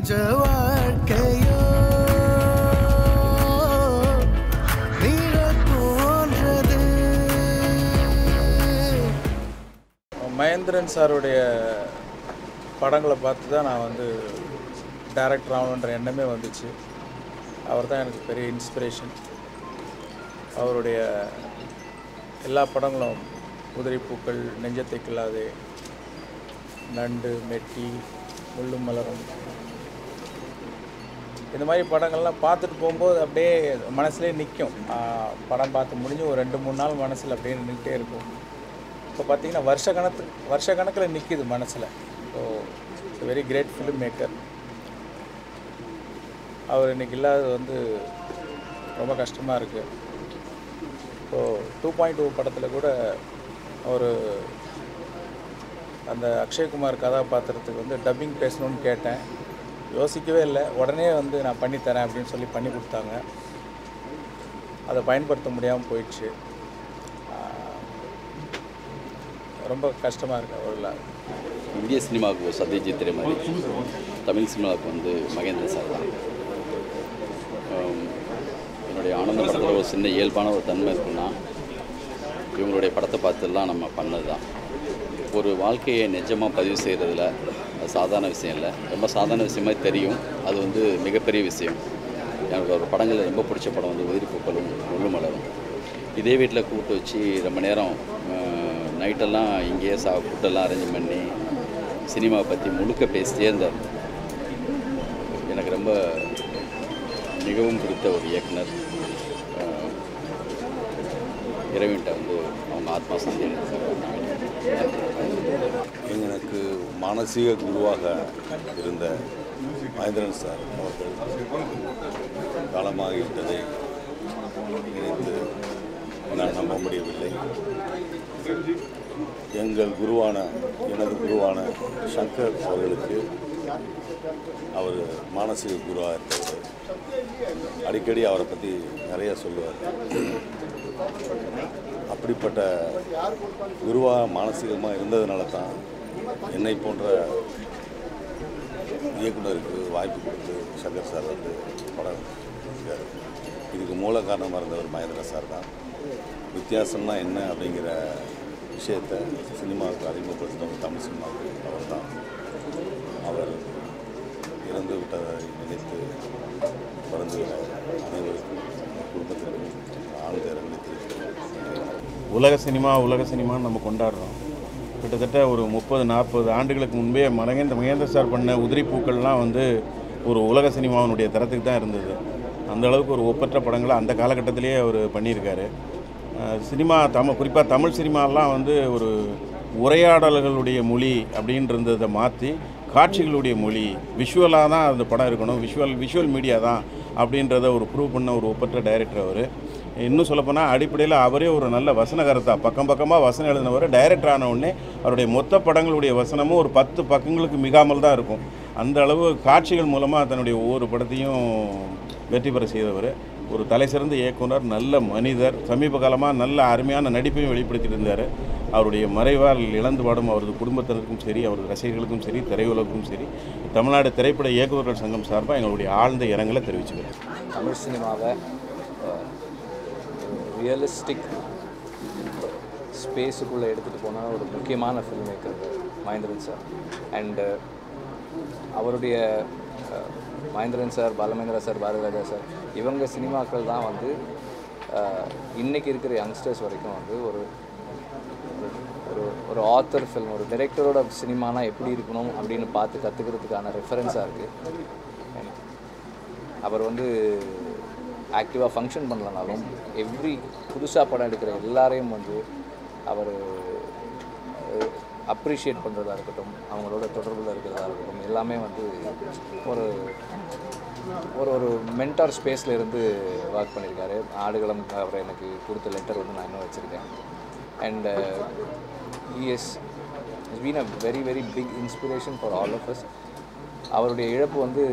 நிஜ வாழ்க்கையோ நீழல் போன்றது மகேந்திரன் சாருடைய படங்களை பார்த்து தான் நான் வந்து டைரக்டர் ஆகணுன்ற எண்ணமே வந்துச்சு அவர் தான் எனக்கு பெரிய இன்ஸ்பிரேஷன் அவருடைய எல்லா படங்களும் குதிரை பூக்கள் நெஞ்சத்தை கில்லாதே நண்டு மெட்டி முள்ளும் மலரும் இந்த மாதிரி படங்கள்லாம் பார்த்துட்டு போகும்போது அப்படியே மனசுலேயே நிற்கும் படம் பார்த்து முடிஞ்சு ஒரு ரெண்டு மூணு நாள் மனசில் அப்படியே நின்றுட்டே இருக்கும் இப்போ பார்த்தீங்கன்னா வருஷ கணக்கு வருஷ கணக்கில் நிற்கிது மனசில் so very great filmmaker அவர் இன்னைக்கு இல்லாதது வந்து ரொம்ப கஷ்டமாக இருக்குது ஸோ டூ பாயிண்ட் டூ படத்தில் கூட ஒரு அந்த அக்ஷய்குமார் கதாபாத்திரத்துக்கு வந்து டப்பிங் பேசணும்னு கேட்டேன் யோசிக்கவே இல்லை உடனே வந்து நான் பண்ணித்தரேன் அப்படின்னு சொல்லி பண்ணி கொடுத்தாங்க அதை பயன்படுத்த முடியாமல் போயிடுச்சு ஆஹ் ரொம்ப கஷ்டமாக இருக்கு அவரில் இந்திய சினிமாவுக்கு ஒரு சத்யஜித் திரை மாதிரி தமிழ் சினிமாவுக்கு வந்து மகேந்திர சார் தான் ஆம், என்னுடைய ஆனந்த படத்தில் ஒரு சின்ன இயல்பான ஒரு தன்மை இருக்குன்னா இவங்களுடைய படத்தை பார்த்துலாம் நம்ம பண்ணது தான் ஒரு வாழ்க்கையை நிஜமாக பதிவு செய்கிறதுல அது சாதாரண விஷயம் இல்லை ரொம்ப சாதாரண விஷயமா தெரியும் அது வந்து மிகப்பெரிய விஷயம் எனக்கு ஒரு படங்களில் ரொம்ப பிடிச்ச படம் வந்து உதிரிப்பூக்களும் முள்ளுமலரும் இதே வீட்டில் கூப்பிட்டு வச்சு ரொம்ப நேரம் நைட்டெல்லாம் இங்கேயே சா ஃபுட்டெல்லாம் அரேஞ்ச் பண்ணி சினிமாவை பற்றி முழுக்க பேசிட்டே இருந்தார் எனக்கு ரொம்ப மிகவும் பிடித்த ஒரு இயக்குனர் அஹ், இறைவன்கிட்ட வந்து அவங்க ஆத்மா சாந்தி எனக்கு மானசீக குருவாக இருந்த மகேந்திரன் சார் அவர்கள் காலமாகிவிட்டதை நினைத்து நான் நம்ப முடியவில்லை எங்கள் குருவான எனது குருவான சங்கர் அவர்களுக்கு அவர் மானசீக குருவாக இருந்தவர் அடிக்கடி அவரை பற்றி நிறைய சொல்லுவார் அப்படிப்பட்ட குருவாக மானசீகமாக இருந்ததுனால தான் என்னை போன்ற இயக்குனருக்கு வாய்ப்பு கொடுத்து சங்கர் சார் வந்து படம் எடுத்திருக்காரு. இதுக்கு மூல காரணமாக இருந்தவர் மகேந்திர சார் தான் வித்தியாசம்னா என்ன அப்படிங்கிற விஷயத்தை சினிமாவுக்கு அறிமுகப்படுத்தினவர் தமிழ் சினிமாவுக்கு அவர் தான் அவர் இறந்து விட்டதை நினைத்து பிறந்துள்ள அனைவருக்கும் குடும்பத்தினருக்கும் ஆழ்ந்த இரங்கலை தெரிவித்துள்ளேன் உலக சினிமா உலக சினிமான்னு நம்ம கொண்டாடுறோம் கிட்டத்தட்ட ஒரு முப்பது நாற்பது ஆண்டுகளுக்கு முன்பே மகேந்திர மகேந்திர சார் பண்ண உதிரி பூக்கள்லாம் வந்து ஒரு உலக சினிமாவினுடைய தரத்துக்கு தான் இருந்தது அந்த அளவுக்கு ஒரு ஒப்பற்ற படங்களை அந்த காலகட்டத்திலேயே அவர் பண்ணியிருக்காரு அஹ் சினிமா தமிழ் குறிப்பாக தமிழ் சினிமாலாம் வந்து ஒரு உரையாடல்களுடைய மொழி அப்படின்றதை மாற்றி காட்சிகளுடைய மொழி விஷுவலாக தான் அந்த படம் இருக்கணும் விஷுவல் விஷுவல் மீடியா தான் அப்படின்றத ஒரு ப்ரூவ் பண்ண ஒரு ஒப்பற்ற டைரக்டர் அவர் இன்னும் சொல்லப்போனால் அடிப்படையில் அவரே ஒரு நல்ல வசனகர்த்தா பக்கம் பக்கமாக வசனம் எழுதினவர் டைரக்டர் ஆன உடனே அவருடைய மொத்த படங்களுடைய வசனமும் ஒரு பத்து பக்கங்களுக்கு மிகாமல் தான் இருக்கும் அந்த அளவு காட்சிகள் மூலமாக தன்னுடைய ஒவ்வொரு படத்தையும் வெற்றி பெற செய்தவர் ஒரு தலை சிறந்த இயக்குனர் நல்ல மனிதர் சமீப காலமாக நல்ல அருமையான நடிப்பையும் வெளிப்படுத்திட்டு இருந்தார் அவருடைய மறைவால் இழந்து பாடும் அவரது குடும்பத்தினருக்கும் சரி அவரது ரசிகர்களுக்கும் சரி திரையுலகுக்கும் சரி தமிழ்நாடு திரைப்பட இயக்குநர்கள் சங்கம் சார்பாக எங்களுடைய ஆழ்ந்த இரங்கலை தெரிவிச்சுக்கிறேன் தமிழ் சினிமாவை ரியலிஸ்டிக் ஸ்பேஸுக்குள்ளே எடுத்துகிட்டு போன ஒரு முக்கியமான film maker Mahendran sir and அவருடைய அஹ், Mahendran sir பாலமேந்திரா sir Bharathiraja sir இவங்க சினிமாக்கள் தான் வந்து அஹ், இன்னைக்கு இருக்கிற யங்ஸ்டர்ஸ் வரைக்கும் வந்து ஒரு ஒரு- ஒரு ஒரு ஆத்தர் ஃபில்ம் ஒரு டைரக்டரோட சினிமானா எப்படி இருக்கணும் அப்படின்னு பார்த்து கற்றுக்கிறதுக்கான ரெஃபரன்ஸாக இருக்குது அவர் வந்து ஆக்டிவாக ஃபங்க்ஷன் பண்ணலனாலும் எவ்ரி புதுசாக படம் எடுக்கிற எல்லாரையும் வந்து அவர் அப்ரிஷியேட் பண்ணுறதா இருக்கட்டும் அவங்களோட தொடர்பில் இருக்கிறதா இருக்கட்டும் எல்லாமே வந்து ஒரு ஒரு ஒரு மென்டார் ஸ்பேஸில் இருந்து ஒர்க் பண்ணியிருக்காரு ஆடுகளம் அவர் எனக்கு கொடுத்த லெட்டர் வந்து நான் இன்னும் வச்சுருக்கேன் and he's is been a very very big inspiration for all of us அவருடைய இழப்பு வந்து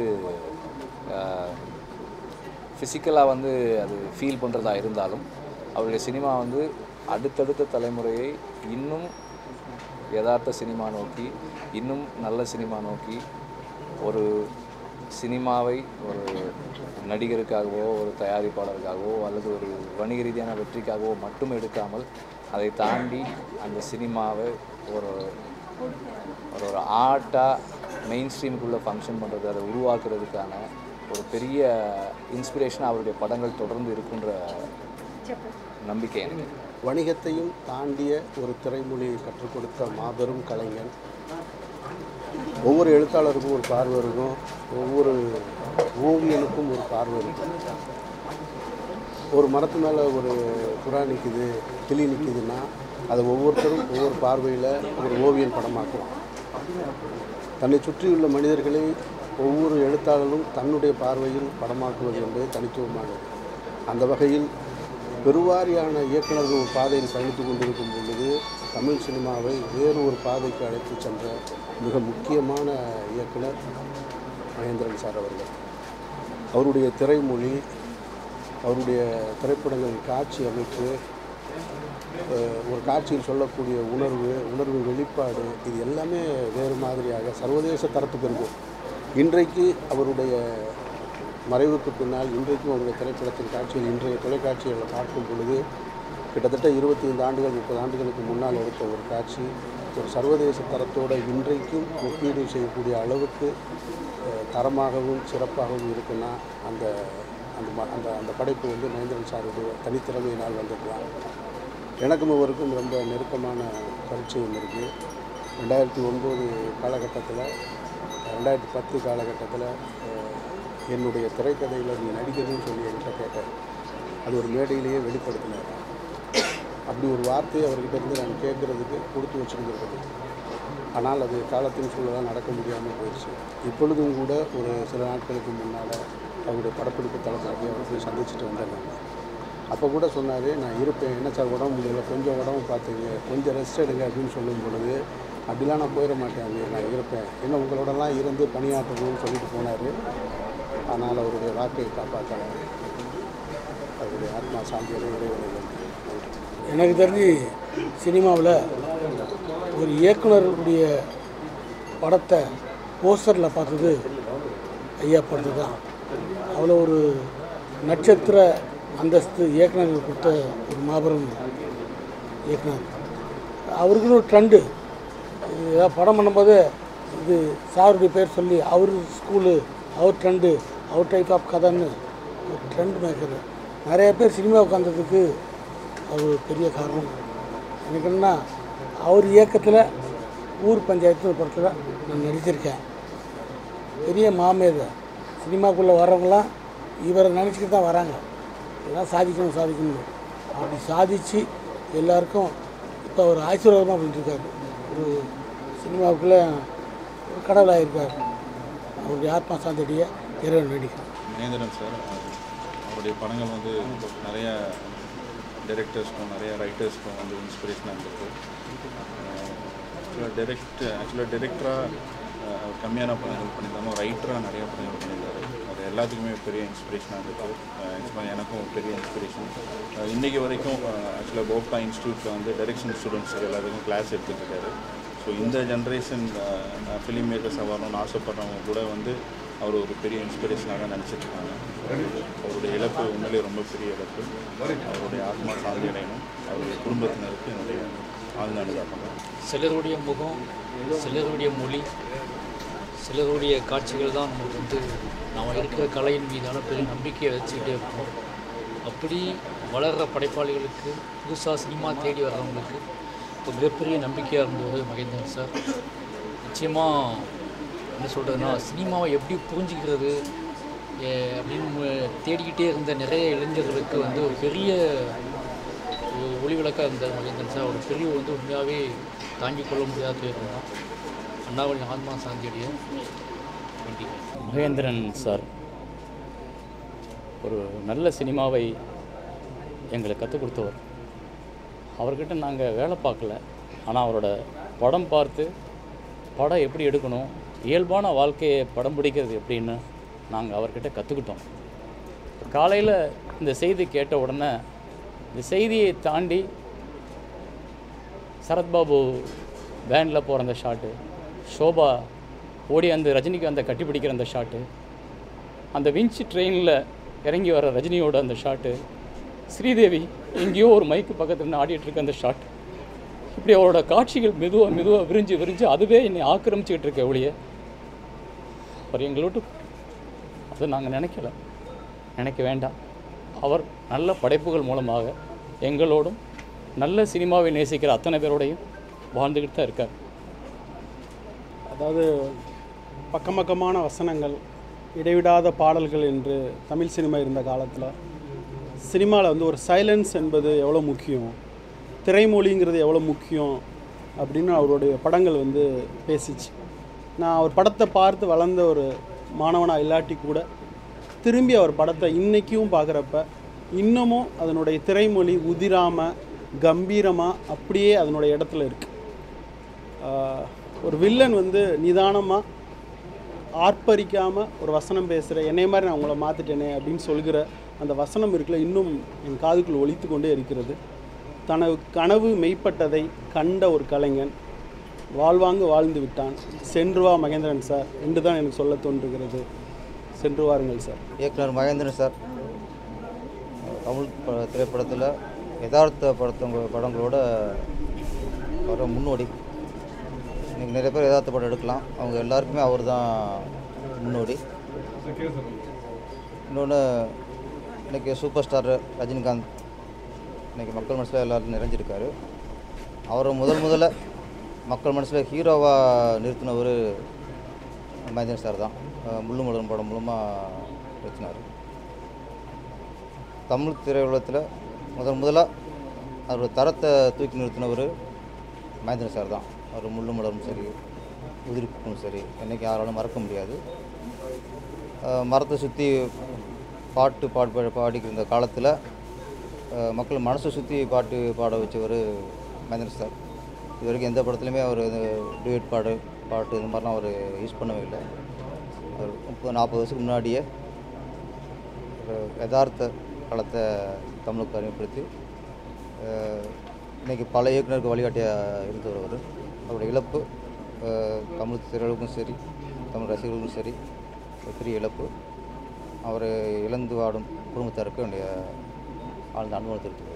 ஃபிசிக்கலாக வந்து அது ஃபீல் பண்ணுறதா இருந்தாலும் அவருடைய சினிமா வந்து அடுத்தடுத்த தலைமுறையை இன்னும் யதார்த்த சினிமா நோக்கி இன்னும் நல்ல சினிமா நோக்கி ஒரு சினிமாவை ஒரு நடிகருக்காகவோ ஒரு தயாரிப்பாளருக்காகவோ அல்லது ஒரு வணிக ரீதியான வெற்றிக்காகவோ மட்டும் எடுக்காமல் அதை தாண்டி அந்த சினிமாவை ஒரு ஒரு ஒரு ஆர்ட்டாக மெயின் ஸ்ட்ரீமுக்குள்ளே ஃபங்க்ஷன் பண்ணுறது அதை உருவாக்குறதுக்கான ஒரு பெரிய இன்ஸ்பிரேஷனாக அவருடைய படங்கள் தொடர்ந்து இருக்குன்ற நம்பிக்கை எனக்கு வணிகத்தையும் தாண்டிய ஒரு திரைமொழியை கற்றுக் கொடுத்த மாபெரும் கலைஞன் ஒவ்வொரு எழுத்தாளருக்கும் ஒரு பார்வை இருக்கும் ஒவ்வொரு ஓவியனுக்கும் ஒரு பார்வை இருக்கும் ஒரு மரத்து மேலே ஒரு புறா நிற்குது கிளி நிற்குதுன்னா அதை ஒவ்வொருத்தரும் ஒவ்வொரு பார்வையில் ஒரு ஓவியன் படமாக்குவான் தன்னை சுற்றியுள்ள மனிதர்களை ஒவ்வொரு எழுத்தாளரும் தன்னுடைய பார்வையில் படமாக்குவது என்பது தனித்துவமானது அந்த வகையில் பெருவாரியான இயக்குநர்கள் ஒரு பாதையில் பயணித்து கொண்டிருக்கும் பொழுது தமிழ் சினிமாவை வேறு ஒரு பாதைக்கு அழைத்து சென்ற மிக முக்கியமான இயக்குனர் மகேந்திரன் சார் அவர்கள் அவருடைய திரைமொழி அவருடைய திரைப்படங்களின் காட்சி அமைப்பு அஹ், ஒரு காட்சியில் சொல்லக்கூடிய உணர்வு உணர்வு வெளிப்பாடு இது எல்லாமே வேறு மாதிரியாக சர்வதேச தரத்துக்கு இருக்கும் இன்றைக்கு அவருடைய மறைவுக்கு பின்னால் இன்றைக்கும் அவருடைய திரைப்படத்தின் காட்சிகள் இன்றைய தொலைக்காட்சிகளை பார்க்கும் பொழுது கிட்டத்தட்ட இருபத்தி ஐந்து ஆண்டுகள் முப்பது ஆண்டுகளுக்கு முன்னால் எடுத்த ஒரு காட்சி ஒரு சர்வதேச தரத்தோட இன்றைக்கும் ஒப்பீடு செய்யக்கூடிய அளவுக்கு அஹ், தரமாகவும் சிறப்பாகவும் இருக்குன்னா அந்த அந்த ம- அந்த அந்த படைப்பு வந்து மகேந்திரன் சாருடைய தனித்திறமையினால் வந்ததுதான் எனக்கும் அவருக்கும் ரொம்ப நெருக்கமான பரிச்சயம் இருக்குது ரெண்டாயிரத்தி ஒன்பது காலகட்டத்தில் ரெண்டாயிரத்தி பத்து காலகட்டத்தில் என்னுடைய திரைக்கதையில் நீ நடிக்கணும்னு சொல்லி என்கிட்ட கேட்டேன் அது ஒரு மேடையிலேயே வெளிப்படுத்தினார் அப்படி ஒரு வார்த்தையை அவர்கிட்ட இருந்து நான் கேட்குறதுக்கு கொடுத்து வச்சுருக்கிறது ஆனால் அது காலத்தின் சூழலாக நடக்க முடியாமல் போயிடுச்சு இப்பொழுதும் கூட ஒரு சில நாட்களுக்கு முன்னால் அவருடைய படப்பிடிப்பு தளத்தில் போய் அவர் போய் சந்திச்சுட்டு வந்தேன் நான் அப்போ கூட சொன்னார் நான் இருப்பேன் என்ன சார் உடம்பு முடியல கொஞ்சம் உடம்பு பார்த்துங்க கொஞ்சம் ரெஸ்ட் எடுங்க அப்படின்னு சொல்லும் பொழுது அப்படிலாம் நான் போயிட மாட்டேன் அங்கே நான் இருப்பேன் ஏன்னா உங்களோடலாம் இருந்து பணியாற்றணும்னு சொல்லிட்டு போனார் ஆனால் அவருடைய வாக்கை காப்பாற்றலை அவருடைய ஆத்மா சாந்தியோட இறைவனை நன்றி. எனக்கு தெரிஞ்சு சினிமாவில் ஒரு இயக்குனருடைய படத்தை போஸ்டரில் பார்த்தது ஐயா படத்து தான் அவ்வளோ ஒரு நட்சத்திர அந்தஸ்து இயக்குனருக்கு கொடுத்த ஒரு மாபெரும் இயக்குனர் அவருக்குன்னு ஒரு ட்ரெண்டு ஏதாவது படம் பண்ணும்போது இது சாருடைய பேர் சொல்லி அவர் ஸ்கூலு அவர் ட்ரெண்டு அவர் டைப் ஆஃப் கதைன்னு ஒரு ட்ரெண்ட் மேக்கர் நிறைய பேர் சினிமாவுக்கு வந்ததுக்கு அது ஒரு பெரிய காரணம் எனக்கு என்னன்னா அவர் இயக்கத்தில் ஊர் பஞ்சாயத்து படத்தில் நான் நடிச்சிருக்கேன் பெரிய மாமேதை சினிமாக்குள்ளே வர்றவங்களாம் இவரை நினச்சிக்கிட்டு தான் வராங்க எல்லாம் சாதிக்கணும் சாதிக்கணும் அப்படி சாதித்து எல்லாருக்கும் இப்போ அவர் ஆசீர்வாதமாக பண்ணிட்டுருக்காரு ஒரு சினிமாவுக்குள்ளே ஒரு கடவுளாக அவருடைய ஆத்மா சாந்தியுடைய இறைவன் நடிக்கிறேன் மகேந்திரன் சார் அவருடைய படங்கள் வந்து நிறைய டைரக்டர்ஸ்க்கும் நிறைய ரைட்டர்ஸ்க்கும் வந்து இன்ஸ்பிரேஷனாக இருந்திருக்கு ஆக்சுவலாக டைரக்ட் ஆக்சுவலாக டைரக்டராக கம்மியான படங்கள் பண்ணியிருந்தாலும் ரைட்டராக நிறைய படங்கள் பண்ணியிருந்தாரு அது எல்லாத்துக்குமே பெரிய இன்ஸ்பிரேஷனாக இருந்திருக்கு ஆக்சுவலாக எனக்கும் பெரிய இன்ஸ்பிரேஷன் இன்றைக்கி வரைக்கும் ஆக்சுவலாக போப்டா இன்ஸ்டியூட்டில் வந்து டைரக்ஷன் ஸ்டூடெண்ட்ஸுக்கு எல்லாத்துக்கும் கிளாஸ் எடுத்துகிட்டு இருக்காரு ஸோ இந்த ஜென்ரேஷன் ஃபிலிம் மேக்கர்ஸ் வரணும்னு ஆசைப்படுறவங்க கூட வந்து அவர் ஒரு பெரிய இன்ஸ்பிரேஷனாக நினச்சிட்டு இருக்காங்க அவருடைய இழப்பு உண்மையிலேயே ரொம்ப பெரிய இழப்பு அவருடைய ஆத்மா சாந்தி அடையணும் அவருடைய குடும்பத்தினருக்கு என்னுடைய ஆழ்ந்த அனுதாபம் சிலருடைய முகம் சிலருடைய மொழி சிலருடைய காட்சிகள் தான் நமக்கு வந்து நாம் இருக்கிற கலையின் மீதான பெரிய நம்பிக்கையை வச்சுக்கிட்டே இருப்போம் அப்படி வளர்கிற படைப்பாளிகளுக்கு புதுசாக சினிமா தேடி வர்றவங்களுக்கு இப்போ மிகப்பெரிய நம்பிக்கையாக இருந்தது மகேந்திரன் சார் நிச்சயமாக என்ன சொல்கிறதுனா சினிமாவை எப்படி புரிஞ்சுக்கிறது எ, அப்படின்னு மு- தேடிக்கிட்டே இருந்த நிறைய இளைஞர்களுக்கு வந்து ஒரு பெரிய ஒரு ஒளிவிளக்காக இருந்தார் மகேந்திரன் சார் ஒரு பெரிய வந்து உண்மையாகவே தாங்கிக் கொள்ள முடியாத துயரம் தான் அண்ணாவளி ஆத்மா சாந்தியுடைய வேண்டி மகேந்திரன் சார் ஒரு நல்ல சினிமாவை எங்களுக்கு கற்றுக் கொடுத்தவர் அவர்கிட்ட நாங்கள் வேலை பார்க்கல ஆனால் அவரோட படம் பார்த்து படம் எப்படி எடுக்கணும் இயல்பான வாழ்க்கையை படம் பிடிக்கிறது எப்படின்னு நாங்கள் அவர்கிட்ட கற்றுக்கிட்டோம் காலையில் இந்த செய்தி கேட்ட உடனே இந்த செய்தியை தாண்டி சரத்பாபு வேனில் போகிற அந்த ஷாட்டு ஷோபா ஓடி அந்த ரஜினிக்கு அந்த கட்டி பிடிக்கிற அந்த ஷாட்டு அந்த விஞ்ச் ட்ரெயினில் இறங்கி வர ரஜினியோட அந்த ஷாட்டு ஸ்ரீதேவி எங்கேயோ ஒரு மைக்கு பக்கத்தில் நின்று ஆடிட்டு இருக்க அந்த ஷாட் இப்படி அவரோட காட்சிகள் மெதுவாக மெதுவாக விரிஞ்சு விரிஞ்சு அதுவே என்னை ஆக்கிரமிச்சுக்கிட்டு இருக்க ஒழிய அவர் எங்களோட்டு அது நாங்கள் நினைக்கல நினைக்க வேண்டாம் அவர் நல்ல படைப்புகள் மூலமாக எங்களோடும் நல்ல சினிமாவை நேசிக்கிற அத்தனை பேரோடையும் வாழ்ந்துக்கிட்டு தான் இருக்கார் அதாவது பக்கம் பக்கமான வசனங்கள் இடைவிடாத பாடல்கள் என்று தமிழ் சினிமா இருந்த காலத்தில் சினிமாவில் வந்து ஒரு சைலன்ஸ் என்பது எவ்வளோ முக்கியம் திரைமொழிங்கிறது எவ்வளோ முக்கியம் அப்படின்னு அவருடைய படங்கள் வந்து பேசிச்சு நான் அவர் படத்தை பார்த்து வளர்ந்த ஒரு மாணவனாக இல்லாட்டி கூட திரும்பி அவர் படத்தை இன்றைக்கும் பார்க்குறப்ப இன்னமும் அதனுடைய திரைமொழி உதிராமல் கம்பீரமாக அப்படியே அதனுடைய இடத்துல இருக்குது ஆஹ் ஒரு வில்லன் வந்து நிதானமாக ஆர்ப்பரிக்காமல் ஒரு வசனம் பேசுகிற என்னை மாதிரி நான் உங்களை மாற்றிட்டேனே அப்படின்னு சொல்கிற அந்த வசனம் இருக்குல்ல இன்னும் என் காதுக்குள் ஒலித்து கொண்டே இருக்கிறது தனது கனவு மெய்ப்பட்டதை கண்ட ஒரு கலைஞன் வாழ்வாங்கு வாழ்ந்து விட்டான் சென்று வா மகேந்திரன் சார் என்று தான் எனக்கு சொல்ல தோன்றுகிறது சென்று வாருங்கள் சார் இயக்குனர் மகேந்திரன் சார் தமிழ் ப- திரைப்படத்தில் யதார்த்த படத்தவங்க படங்களோட வர முன்னோடி இன்றைக்கி நிறைய பேர் யதார்த்த படம் எடுக்கலாம் அவங்க எல்லாருக்குமே அவர் தான் முன்னோடி இன்னொன்று இன்றைக்கி சூப்பர் ஸ்டார் ரஜினிகாந்த் இன்றைக்கி மக்கள் மனசில் எல்லாரும் நிறைஞ்சிருக்காரு அவரை முதல் முதல்ல மக்கள் மனசில் ஹீரோவாக நிறுத்தினவர் மகேந்திரன் சார் தான் அஹ் முள்ளு மலரும் படம் மூலமாக நிறுத்தினார் தமிழ் திரையுலகத்தில் முதல் முதலாக அவரோட தரத்தை தூக்கி நிறுத்தினவர் மகேந்திரன் சார் தான் அவர் முள்ளு மலரும் சரி உதிரிப்பும் சரி என்றைக்கும் யாராலும் மறக்க முடியாது அஹ் மரத்தை சுற்றி பாட்டு பாடு பாடிக்கிற இந்த காலத்தில் அஹ் மக்கள் மனசை சுற்றி பாட்டு பாட வச்சவர் மகேந்திரன் சார் இது வரைக்கும் எந்த படத்துலையுமே அவர் டூயட் பாடு பாட்டு இந்த மாதிரிலாம் அவர் யூஸ் பண்ணவே இல்லை அவர் முப்பது நாற்பது வருஷத்துக்கு முன்னாடியே ஒரு யதார்த்த களத்தை தமிழுக்கு அறிமுகப்படுத்தி அஹ், இன்னைக்கு பல இயக்குனருக்கு வழிகாட்டியாக இருந்தவர் அவர் அவருடைய இழப்பு அஹ், தமிழ் திரையுலகும் சரி தமிழ் ரசிகர்களுக்கும் சரி ஒரு பெரிய இழப்பு அவரை இழந்து வாடும் குடும்பத்தாருக்கு என்னுடைய ஆழ்ந்த அனுபவம் தெரிவித்துக்